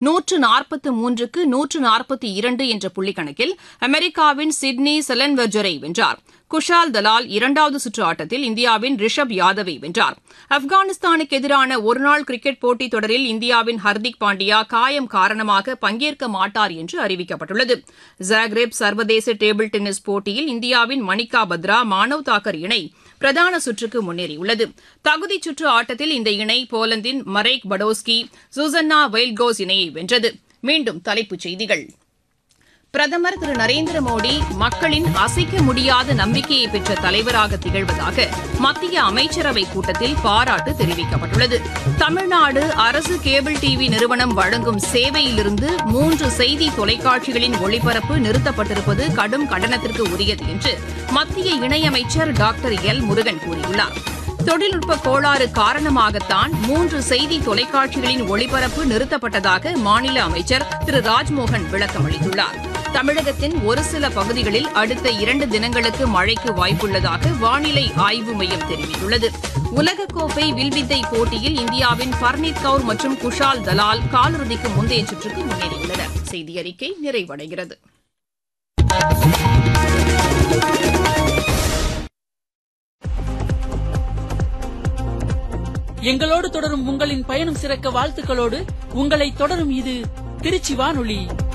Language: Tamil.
நூற்று நாற்பத்து மூன்றுக்கு நூற்று நாற்பத்தி இரண்டு என்ற புள்ளிக்கணக்கில் அமெரிக்காவின் சிட்னி செலன்வெர்ஜரை வென்றார் குஷால் தலால் இரண்டாவது சுற்று ஆட்டத்தில் இந்தியாவின் ரிஷப் யாதவை வென்றார் ஆப்கானிஸ்தானுக்கு எதிரான ஒருநாள் கிரிக்கெட் போட்டித் தொடரில் இந்தியாவின் ஹர்திக் பாண்டியா காயம் காரணமாக பங்கேற்க மாட்டார் என்று அறிவிக்கப்பட்டுள்ளது ஜாக்ரேப் சர்வதேச டேபிள் டென்னிஸ் போட்டியில் இந்தியாவின் மணிகா பத்ரா மானவ் தாக்கர் இணை பிரதான சுற்றுக்கு முன்னேறியுள்ளது தகுதிச் சுற்று ஆட்டத்தில் இந்த இணை போலந்தின் மரேக் படோஸ்கி சுசன்னா வெயில்கோஸ் இணையை வென்றது மீண்டும் தலைப்புச் செய்திகள் பிரதமர் திரு நரேந்திர மோடி மக்களின் அசைக்க முடியாத நம்பிக்கையை பெற்ற தலைவராக திகழ்வதாக மத்திய அமைச்சரவைக் கூட்டத்தில் பாராட்டு தெரிவிக்கப்பட்டுள்ளது தமிழ்நாடு அரசு கேபிள் டிவி நிறுவனம் வழங்கும் சேவையிலிருந்து மூன்று செய்தி தொலைக்காட்சிகளின் ஒளிபரப்பு நிறுத்தப்பட்டிருப்பது கடும் கண்டனத்திற்கு உரியது என்று மத்திய இணையமைச்சர் டாக்டர் எல் முருகன் கூறியுள்ளார் தொழில்நுட்ப கோளாறு காரணமாகத்தான் மூன்று செய்தி தொலைக்காட்சிகளின் ஒளிபரப்பு நிறுத்தப்பட்டதாக மாநில அமைச்சர் திரு ராஜ்மோகன் விளக்கம் அளித்துள்ளார் தமிழகத்தின் ஒரு சில பகுதிகளில் அடுத்த இரண்டு தினங்களுக்கு மழைக்கு வாய்ப்புள்ளதாக வானிலை ஆய்வு மையம் தெரிவித்துள்ளது உலகக்கோப்பை வில்வித்தை போட்டியில் இந்தியாவின் பர்னீத் கவுர் மற்றும் குஷால் தலால் காலிறுதிக்கு முந்தைய சுற்றுக்கு முன்னேறியுள்ளனர் செய்தி அறிக்கை நிறைவடைகிறது எங்களோடு தொடரும் உங்களின் பயணம் சிறக்க வாழ்த்துக்களோடு உங்களை தொடரும் இது திருச்சி வானொலி